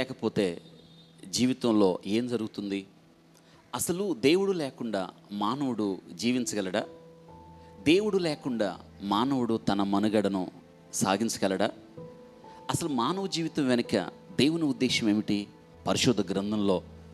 లేకపోతే జీవితంలో ఏం జరుగుతుంది అసలు దేవుడు లేకుండా మానవుడు జీవించగలడా దేవుడు లేకుండా మానవుడు తన మనుగడను సాగించగలడా అసలు మానవ జీవితం వెనుక దేవుని ఉద్దేశం ఏమిటి పరిశుద్ధ గ్రంథంలో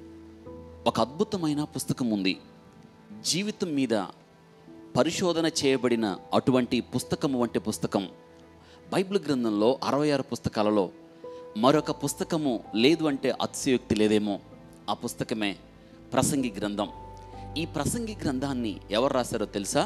ఒక అద్భుతమైన పుస్తకం ఉంది జీవితం మీద పరిశోధన చేయబడిన అటువంటి పుస్తకం వంటి పుస్తకం బైబిల్ గ్రంథంలో అరవై ఆరు పుస్తకాలలో మరొక పుస్తకము లేదు అంటే అతిశయోక్తి లేదేమో ఆ పుస్తకమే ప్రసంగి గ్రంథం ఈ ప్రసంగి గ్రంథాన్ని ఎవరు రాశారో తెలుసా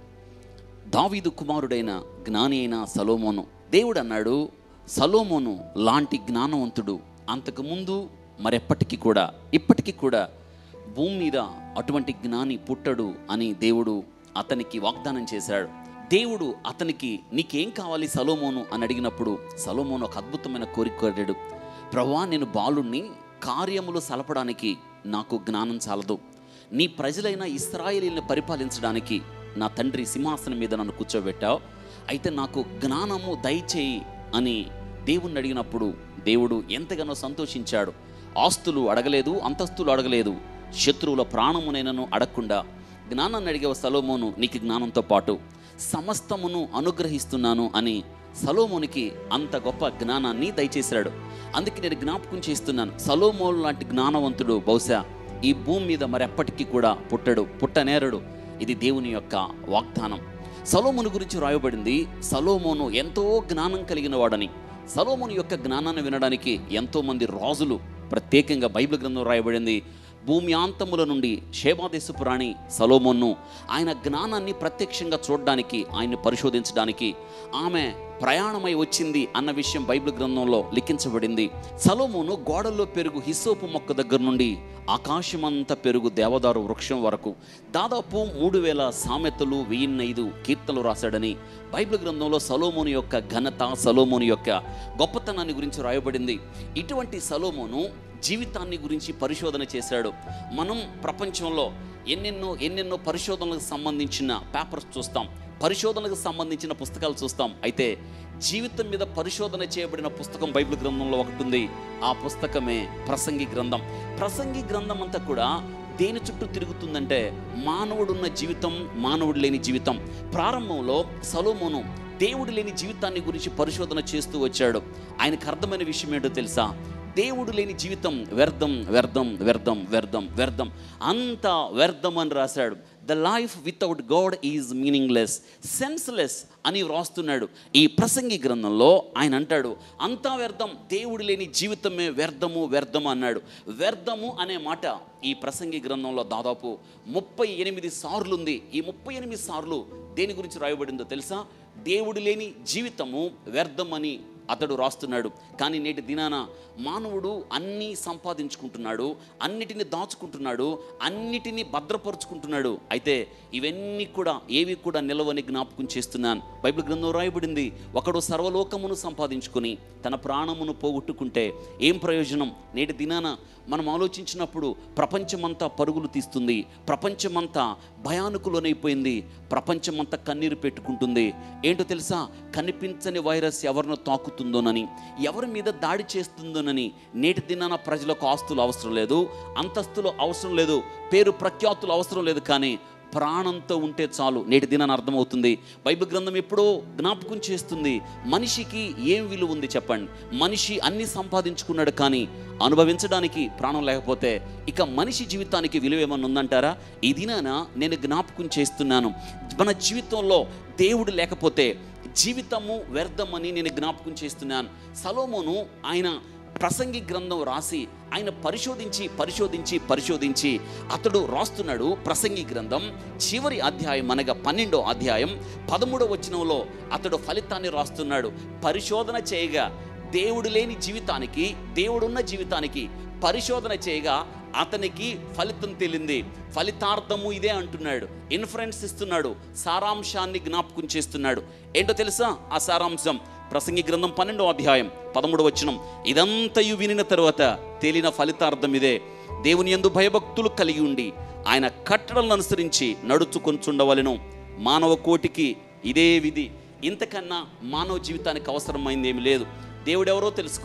దావీదు కుమారుడైన జ్ఞాని అయిన సలోమోను దేవుడు అన్నాడు సలోమోను లాంటి జ్ఞానవంతుడు అంతకుముందు మరెప్పటికీ కూడా ఇప్పటికీ కూడా భూమి మీద అటువంటి జ్ఞాని పుట్టడు అని దేవుడు అతనికి వాగ్దానం చేశాడు దేవుడు అతనికి నీకేం కావాలి సలోమోను అని అడిగినప్పుడు సలోమోను ఒక అద్భుతమైన కోరిక కోరాడు ప్రభా నేను బాలుణ్ణి కార్యములు సలపడానికి నాకు జ్ఞానం చాలదు నీ ప్రజలైన ఇస్రాయేలీని పరిపాలించడానికి నా తండ్రి సింహాసనం మీద నన్ను కూర్చోబెట్టావు అయితే నాకు జ్ఞానము దయచేయి అని దేవుణ్ణి అడిగినప్పుడు దేవుడు ఎంతగానో సంతోషించాడు ఆస్తులు అడగలేదు అంతస్తులు అడగలేదు శత్రువుల ప్రాణమునైనను అడగకుండా జ్ఞానాన్ని అడిగే సలోమోను నీకు జ్ఞానంతో పాటు సమస్తమును అనుగ్రహిస్తున్నాను అని సలోమోనికి అంత గొప్ప జ్ఞానాన్ని దయచేశాడు అందుకే నేను జ్ఞాపకం చేస్తున్నాను సలోమోను లాంటి జ్ఞానవంతుడు బహుశా ఈ భూమి మీద మరెప్పటికీ కూడా పుట్టడు పుట్టనేరడు ఇది దేవుని యొక్క వాగ్దానం సలోమోను గురించి రాయబడింది సలోమోను ఎంతో జ్ఞానం కలిగిన వాడని సలోమోను యొక్క జ్ఞానాన్ని వినడానికి ఎంతో మంది రాజులు ప్రత్యేకంగా బైబిల్ గ్రంథం రాయబడింది భూమి ఆంతముల నుండి శేబాదేశపు రాణి సలోమోన్ను ఆయన జ్ఞానాన్ని ప్రత్యక్షంగా చూడడానికి ఆయన్ని పరిశోధించడానికి ఆమె ప్రయాణమై వచ్చింది అన్న విషయం బైబిల్ గ్రంథంలో లిఖించబడింది సలోమోను గోడల్లో పెరుగు హిస్సోపు మొక్క దగ్గర నుండి ఆకాశమంతా పెరుగు దేవదారు వృక్షం వరకు దాదాపు మూడు వేల సామెతలు వెయ్యిన్నైదు కీర్తనలు రాశాడని బైబిల్ గ్రంథంలో సలోమోను యొక్క ఘనత సలోమోను యొక్క గొప్పతనాన్ని గురించి రాయబడింది ఇటువంటి సలోమోను జీవితాన్ని గురించి పరిశోధన చేశాడు మనం ప్రపంచంలో ఎన్నెన్నో ఎన్నెన్నో పరిశోధనలకు సంబంధించిన పేపర్స్ చూస్తాం పరిశోధనలకు సంబంధించిన పుస్తకాలు చూస్తాం అయితే జీవితం మీద పరిశోధన చేయబడిన పుస్తకం బైబిల్ గ్రంథంలో ఒకటి ఉంది ఆ పుస్తకమే ప్రసంగి గ్రంథం ప్రసంగి గ్రంథం అంతా కూడా దేని చుట్టూ తిరుగుతుందంటే మానవుడున్న జీవితం మానవుడు లేని జీవితం ప్రారంభంలో సలోమోను దేవుడు లేని జీవితాన్ని గురించి పరిశోధన చేస్తూ వచ్చాడు ఆయనకు అర్థమైన విషయం ఏంటో తెలుసా దేవుడు లేని జీవితం వ్యర్థం వ్యర్థం వ్యర్థం వ్యర్థం వ్యర్థం అంత వ్యర్థం అని రాశాడు the life without God is meaningless senseless అని వ్రాస్తున్నాడు ఈ ప్రసంగి గ్రంథంలో ఆయన అంటాడు అంతా వ్యర్థం దేవుడు లేని జీవితమే వ్యర్థము వ్యర్థము అన్నాడు వ్యర్థము అనే మాట ఈ ప్రసంగి గ్రంథంలో దాదాపు ముప్పై ఎనిమిది సార్లు ఉంది ఈ ముప్పై ఎనిమిది సార్లు దేని గురించి రాయబడిందో తెలుసా దేవుడు లేని జీవితము వ్యర్థం అని అతడు రాస్తున్నాడు కానీ నేటి దినాన మానవుడు అన్నీ సంపాదించుకుంటున్నాడు అన్నిటిని దాచుకుంటున్నాడు అన్నిటినీ భద్రపరుచుకుంటున్నాడు అయితే ఇవన్నీ కూడా ఏవి కూడా నిలవని జ్ఞాపకం చేస్తున్నాను బైబిల్ గ్రంథం రాయబడింది ఒకడు సర్వలోకమును సంపాదించుకొని తన ప్రాణమును పోగొట్టుకుంటే ఏం ప్రయోజనం నేటి దినాన మనం ఆలోచించినప్పుడు ప్రపంచమంతా పరుగులు తీస్తుంది ప్రపంచమంతా భయానకులోనైపోయింది ప్రపంచమంతా కన్నీరు పెట్టుకుంటుంది ఏంటో తెలుసా కనిపించని వైరస్ ఎవరినో తాకుతుందోనని ఎవరి మీద దాడి చేస్తుందోనని నేటి దినాన ప్రజలకు ఆస్తులు అవసరం లేదు అంతస్తులు అవసరం లేదు పేరు ప్రఖ్యాతులు అవసరం లేదు కానీ ప్రాణంతో ఉంటే చాలు నేటి దినాన్ని అర్థమవుతుంది బైబిల్ గ్రంథం ఎప్పుడో జ్ఞాపకం చేస్తుంది మనిషికి ఏం విలువ ఉంది చెప్పండి మనిషి అన్ని సంపాదించుకున్నాడు కానీ అనుభవించడానికి ప్రాణం లేకపోతే ఇక మనిషి జీవితానికి విలువ ఏమన్నా ఉందంటారా ఈ దినాన నేను జ్ఞాపకం చేస్తున్నాను మన జీవితంలో దేవుడు లేకపోతే జీవితము వ్యర్థమని నేను జ్ఞాపకం చేస్తున్నాను సలోమోను ఆయన ప్రసంగి గ్రంథం రాసి ఆయన పరిశోధించి పరిశోధించి పరిశోధించి అతడు రాస్తున్నాడు ప్రసంగి గ్రంథం చివరి అధ్యాయం అనగా పన్నెండో అధ్యాయం పదమూడో వచనంలో అతడు ఫలితాన్ని రాస్తున్నాడు పరిశోధన చేయగా దేవుడు లేని జీవితానికి దేవుడున్న జీవితానికి పరిశోధన చేయగా అతనికి ఫలితం తెలింది ఫలితార్థము ఇదే అంటున్నాడు ఇన్ఫరెన్స్ ఇస్తున్నాడు సారాంశాన్ని జ్ఞాపకం చేస్తున్నాడు ఏంటో తెలుసా ఆ సారాంశం ప్రసంగి గ్రంథం పన్నెండో అధ్యాయం పదమూడు వచనం ఇదంతయు వినిన తరువాత తేలిన ఫలితార్థం ఇదే దేవుని యందు భయభక్తులు కలిగి ఉండి ఆయన కట్టడలను అనుసరించి నడుచుకొంచుండవలెను మానవ కోటికి ఇదే విధి ఇంతకన్నా మానవ జీవితానికి అవసరమైంది ఏమి లేదు దేవుడెవరో తెలుసుకొని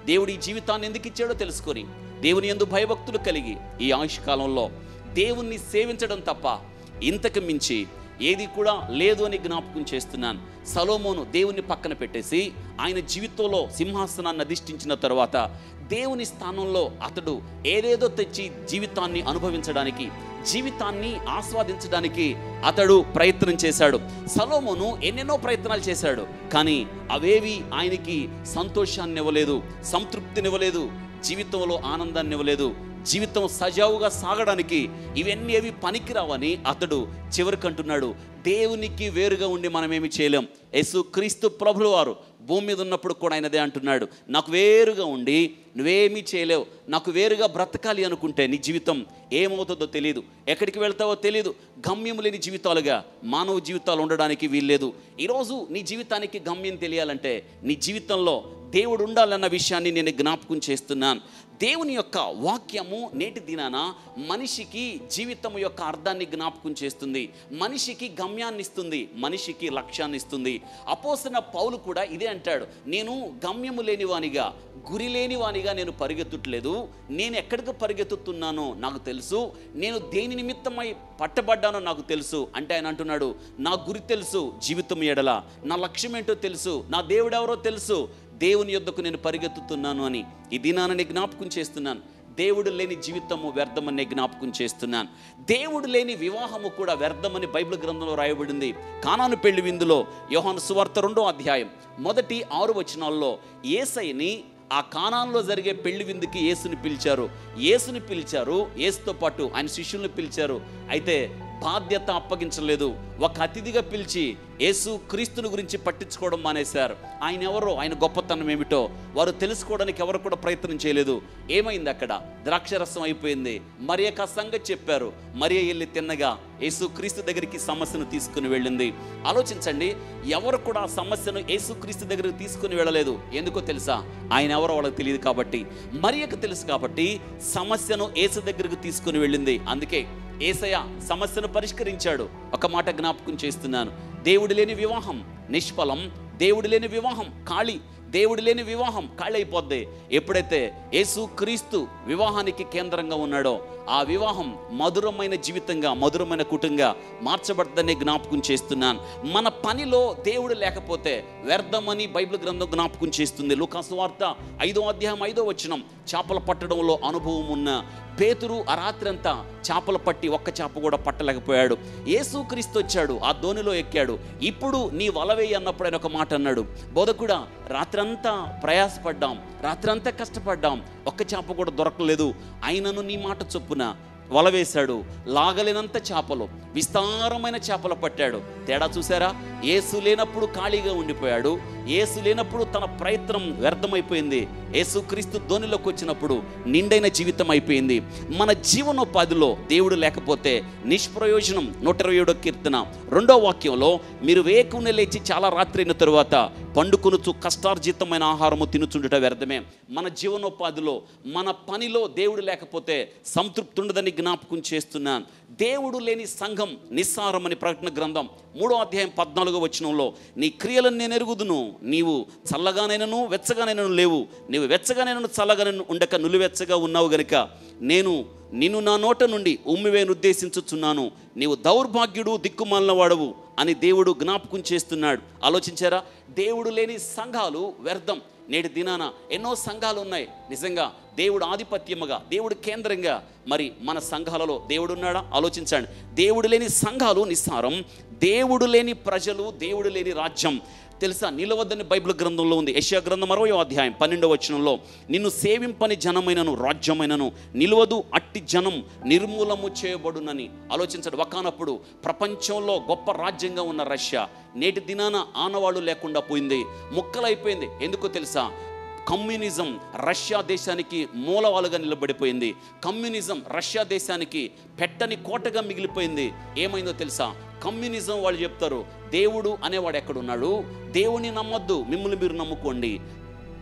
దేవుడు ఈ జీవితాన్ని ఎందుకు ఇచ్చాడో తెలుసుకొని దేవుని ఎందు భయభక్తులు కలిగి ఈ ఆయుష్కాలంలో దేవుణ్ణి సేవించడం తప్ప ఇంతకు మించి ఏది కూడా లేదు అని జ్ఞాపకం చేస్తున్నాను సలోమోను దేవుని పక్కన పెట్టేసి ఆయన జీవితంలో సింహాసనాన్ని అధిష్ఠించిన తర్వాత దేవుని స్థానంలో అతడు ఏదేదో తెచ్చి జీవితాన్ని అనుభవించడానికి జీవితాన్ని ఆస్వాదించడానికి అతడు ప్రయత్నం చేశాడు సలోమోను ఎన్నెన్నో ప్రయత్నాలు చేశాడు కానీ అవేవి ఆయనకి సంతోషాన్ని ఇవ్వలేదు సంతృప్తినివ్వలేదు జీవితంలో ఆనందాన్ని ఇవ్వలేదు జీవితం సజావుగా సాగడానికి ఇవన్నీ ఏవి పనికిరావని అతడు చివరికంటున్నాడు దేవునికి వేరుగా ఉండి మనం ఏమి చేయలేం యేసు క్రీస్తు ప్రభులు వారు భూమి మీద ఉన్నప్పుడు కూడా ఆయనదే అంటున్నాడు నాకు వేరుగా ఉండి నువ్వేమీ చేయలేవు నాకు వేరుగా బ్రతకాలి అనుకుంటే నీ జీవితం ఏమవుతుందో తెలియదు ఎక్కడికి వెళ్తావో తెలియదు గమ్యం లేని జీవితాలుగా మానవ జీవితాలు ఉండడానికి వీల్లేదు ఈరోజు నీ జీవితానికి గమ్యం తెలియాలంటే నీ జీవితంలో దేవుడు ఉండాలన్న విషయాన్ని నేను జ్ఞాపకం చేస్తున్నాను దేవుని యొక్క వాక్యము నేటి దినాన మనిషికి జీవితం యొక్క అర్థాన్ని జ్ఞాపకం చేస్తుంది మనిషికి గమ్యాన్ని ఇస్తుంది మనిషికి లక్ష్యాన్ని ఇస్తుంది అపోసిన పౌలు కూడా ఇదే అంటాడు నేను గమ్యము లేని వానిగా గురి లేని వానిగా నేను పరిగెత్తట్లేదు నేను ఎక్కడికి పరిగెత్తుతున్నానో నాకు తెలుసు నేను దేని నిమిత్తమై పట్టబడ్డానో నాకు తెలుసు అంటే ఆయన అంటున్నాడు నా గురి తెలుసు జీవితం ఎడల నా లక్ష్యం ఏంటో తెలుసు నా దేవుడు ఎవరో తెలుసు దేవుని యొద్దకు నేను పరిగెత్తుతున్నాను అని ఈ దినానని జ్ఞాపకం చేస్తున్నాను దేవుడు లేని జీవితము వ్యర్థమని జ్ఞాపకం చేస్తున్నాను దేవుడు లేని వివాహము కూడా వ్యర్థమని బైబిల్ గ్రంథంలో రాయబడింది కానాను పెళ్లి విందులో యోహాను సువార్త రెండో అధ్యాయం మొదటి ఆరు వచనాల్లో ఏసైని ఆ కానాన్లో జరిగే పెళ్లి విందుకి యేసుని పిలిచారు యేసుని పిలిచారు యేసుతో పాటు ఆయన శిష్యుల్ని పిలిచారు అయితే బాధ్యత అప్పగించలేదు ఒక అతిథిగా పిలిచి యేసు క్రీస్తుని గురించి పట్టించుకోవడం మానేశారు ఆయన ఎవరో ఆయన గొప్పతనం ఏమిటో వారు తెలుసుకోవడానికి ఎవరు కూడా ప్రయత్నం చేయలేదు ఏమైంది అక్కడ ద్రాక్షరసం అయిపోయింది మరి యొక్క సంగతి చెప్పారు మరియ వెళ్ళి తిన్నగా యేసు క్రీస్తు దగ్గరికి సమస్యను తీసుకుని వెళ్ళింది ఆలోచించండి ఎవరు కూడా ఆ సమస్యను యేసు క్రీస్తు దగ్గరికి తీసుకుని వెళ్ళలేదు ఎందుకో తెలుసా ఆయన ఎవరో వాళ్ళకి తెలియదు కాబట్టి మరియకు తెలుసు కాబట్టి సమస్యను యేసు దగ్గరికి తీసుకుని వెళ్ళింది అందుకే ఏసయ సమస్యను పరిష్కరించాడు ఒక మాట జ్ఞాపకం చేస్తున్నాను దేవుడు లేని వివాహం నిష్ఫలం దేవుడు లేని వివాహం ఖాళీ దేవుడు లేని వివాహం ఖాళీ అయిపోద్ది ఎప్పుడైతే యేసు క్రీస్తు వివాహానికి కేంద్రంగా ఉన్నాడో ఆ వివాహం మధురమైన జీవితంగా మధురమైన కుటుంబంగా మార్చబడదని జ్ఞాపకం చేస్తున్నాను మన పనిలో దేవుడు లేకపోతే వ్యర్థమని బైబిల్ గ్రంథం జ్ఞాపకం చేస్తుంది లూకాసు వార్త ఐదో అధ్యాయం ఐదో వచనం చేపలు పట్టడంలో అనుభవం ఉన్న పేతురు ఆ రాత్రి అంతా చేపలు పట్టి ఒక్క చేప కూడా పట్టలేకపోయాడు యేసుక్రీస్తు వచ్చాడు ఆ ధోనిలో ఎక్కాడు ఇప్పుడు నీ వలవేయి అన్నప్పుడు ఆయన ఒక మాట అన్నాడు బోధకుడా రాత్రంతా ప్రయాసపడ్డాం రాత్రంతా కష్టపడ్డాం ఒక్క చేప కూడా దొరకలేదు అయినను నీ మాట చొప్పున వల వేశాడు లాగలేనంత చేపలు విస్తారమైన చేపలు పట్టాడు తేడా చూసారా ఏసు లేనప్పుడు ఖాళీగా ఉండిపోయాడు ఏసు లేనప్పుడు తన ప్రయత్నం వ్యర్థమైపోయింది యేసు క్రీస్తు ధోనిలోకి వచ్చినప్పుడు నిండైన జీవితం అయిపోయింది మన జీవనోపాధిలో దేవుడు లేకపోతే నిష్ప్రయోజనం నూట ఇరవై ఏడో కీర్తన రెండో వాక్యంలో మీరు వేకుని లేచి చాలా రాత్రి అయిన తరువాత పండుకొనుచు కష్టార్జితమైన ఆహారము తినుచుండుట వ్యర్థమే మన జీవనోపాధిలో మన పనిలో దేవుడు లేకపోతే సంతృప్తి ఉండదని జ్ఞాపకం చేస్తున్నాను దేవుడు లేని సంఘం నిస్సారమని ప్రకటన గ్రంథం మూడో అధ్యాయం పద్నాలుగో వచనంలో నీ క్రియలను నేను ఎరుగుదును నీవు చల్లగానైనను వెచ్చగానైనను లేవు నీవు వెచ్చగానైనను చల్లగానైనా ఉండక నులివెచ్చగా ఉన్నావు గనుక నేను నిన్ను నా నోట నుండి ఉమ్మివేను ఉద్దేశించుచున్నాను నీవు దౌర్భాగ్యుడు దిక్కుమాలిన వాడవు అని దేవుడు జ్ఞాపకం చేస్తున్నాడు ఆలోచించారా దేవుడు లేని సంఘాలు వ్యర్థం నేటి దినాన ఎన్నో సంఘాలు ఉన్నాయి నిజంగా దేవుడు ఆధిపత్యముగా దేవుడు కేంద్రంగా మరి మన సంఘాలలో దేవుడు ఉన్నాడా ఆలోచించండి దేవుడు లేని సంఘాలు నిస్సారం దేవుడు లేని ప్రజలు దేవుడు లేని రాజ్యం తెలుసా నిలవద్దని బైబిల్ గ్రంథంలో ఉంది యెషయా గ్రంథం అరవై అధ్యాయం పన్నెండవ వచనంలో నిన్ను సేవింపని జనమైనను రాజ్యమైనను నిలవదు అట్టి జనం నిర్మూలము చేయబడునని ఆలోచించడు ఒకనప్పుడు ప్రపంచంలో గొప్ప రాజ్యంగా ఉన్న రష్యా నేటి దినాన ఆనవాళ్ళు లేకుండా పోయింది ముక్కలైపోయింది ఎందుకో తెలుసా కమ్యూనిజం రష్యా దేశానికి మూలవాలుగా నిలబడిపోయింది కమ్యూనిజం రష్యా దేశానికి పెట్టని కోటగా మిగిలిపోయింది ఏమైందో తెలుసా కమ్యూనిజం వాళ్ళు చెప్తారు దేవుడు అనేవాడు ఎక్కడున్నాడు దేవుని నమ్మొద్దు మిమ్మల్ని మీరు నమ్ముకోండి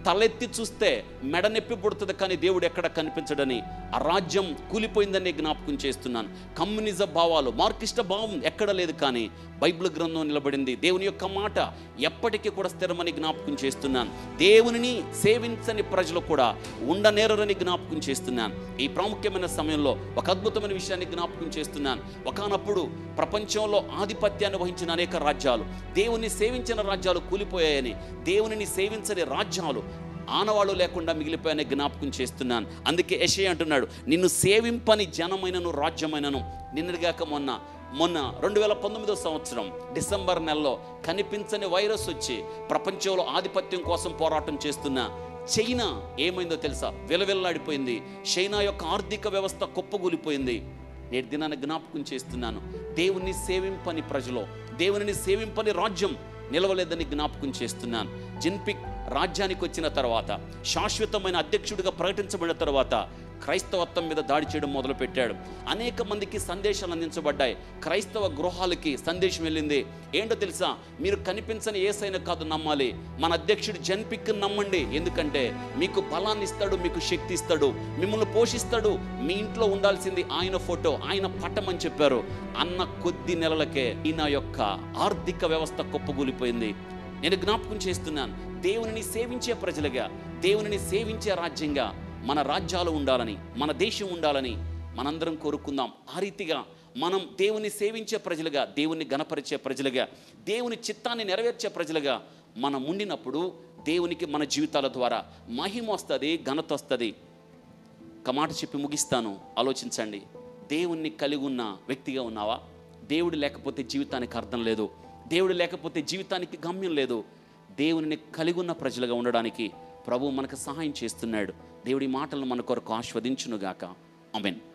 తలెత్తి చూస్తే మెడ నొప్పి పుడుతుంది కానీ దేవుడు ఎక్కడ కనిపించడని ఆ రాజ్యం కూలిపోయిందని జ్ఞాపకం చేస్తున్నాను కమ్యూనిజం భావాలు మార్కిష్ట భావం ఎక్కడ లేదు కానీ బైబిల్ గ్రంథం నిలబడింది దేవుని యొక్క మాట ఎప్పటికీ కూడా స్థిరమని జ్ఞాపకం చేస్తున్నాను దేవునిని సేవించని ప్రజలు కూడా ఉండనేరని జ్ఞాపకం చేస్తున్నాను ఈ ప్రాముఖ్యమైన సమయంలో ఒక అద్భుతమైన విషయాన్ని జ్ఞాపకం చేస్తున్నాను ఒకనప్పుడు ప్రపంచంలో ఆధిపత్యాన్ని వహించిన అనేక రాజ్యాలు దేవుని సేవించిన రాజ్యాలు కూలిపోయాయని దేవునిని సేవించని రాజ్యాలు ఆనవాళ్ళు లేకుండా మిగిలిపోయాయని జ్ఞాపకం చేస్తున్నాను అందుకే యషే అంటున్నాడు నిన్ను సేవింపని జనమైనను రాజ్యమైనను నిన్నటిగాక మొన్న మొన్న రెండు వేల పంతొమ్మిదో సంవత్సరం డిసెంబర్ నెలలో కనిపించని వైరస్ వచ్చి ప్రపంచంలో ఆధిపత్యం కోసం పోరాటం చేస్తున్న చైనా ఏమైందో తెలుసా విలవిల్లాడిపోయింది చైనా యొక్క ఆర్థిక వ్యవస్థ కుప్పగూలిపోయింది నేటి దినాన్ని జ్ఞాపకం చేస్తున్నాను దేవుణ్ణి సేవింపని ప్రజలు దేవునిని సేవింపని రాజ్యం నిలవలేదని జ్ఞాపకం చేస్తున్నాను జిన్పిక్ రాజ్యానికి వచ్చిన తర్వాత శాశ్వతమైన అధ్యక్షుడిగా ప్రకటించబడిన తర్వాత క్రైస్తవత్వం మీద దాడి చేయడం మొదలుపెట్టాడు అనేక మందికి సందేశాలు అందించబడ్డాయి క్రైస్తవ గృహాలకి సందేశం వెళ్ళింది ఏంటో తెలుసా మీరు కనిపించని ఏసైన కాదు నమ్మాలి మన అధ్యక్షుడు జన్పిక్ నమ్మండి ఎందుకంటే మీకు బలాన్ని ఇస్తాడు మీకు శక్తి ఇస్తాడు మిమ్మల్ని పోషిస్తాడు మీ ఇంట్లో ఉండాల్సింది ఆయన ఫోటో ఆయన పటం అని చెప్పారు అన్న కొద్ది నెలలకే ఈయన యొక్క ఆర్థిక వ్యవస్థ కుప్పగూలిపోయింది నేను జ్ఞాపకం చేస్తున్నాను దేవునిని సేవించే ప్రజలుగా దేవునిని సేవించే రాజ్యంగా మన రాజ్యాలు ఉండాలని మన దేశం ఉండాలని మనందరం కోరుకుందాం ఆ రీతిగా మనం దేవుని సేవించే ప్రజలుగా దేవుని గణపరిచే ప్రజలుగా దేవుని చిత్తాన్ని నెరవేర్చే ప్రజలుగా మనం ఉండినప్పుడు దేవునికి మన జీవితాల ద్వారా మహిమ వస్తుంది ఘనత వస్తుంది ఒక మాట చెప్పి ముగిస్తాను ఆలోచించండి దేవుణ్ణి కలిగి ఉన్న వ్యక్తిగా ఉన్నావా దేవుడు లేకపోతే జీవితానికి అర్థం లేదు దేవుడు లేకపోతే జీవితానికి గమ్యం లేదు దేవునిని కలిగి ఉన్న ప్రజలుగా ఉండడానికి ప్రభు మనకు సహాయం చేస్తున్నాడు దేవుడి మాటలను మన కొరకు ఆస్వాదించునుగాక ఆమెన్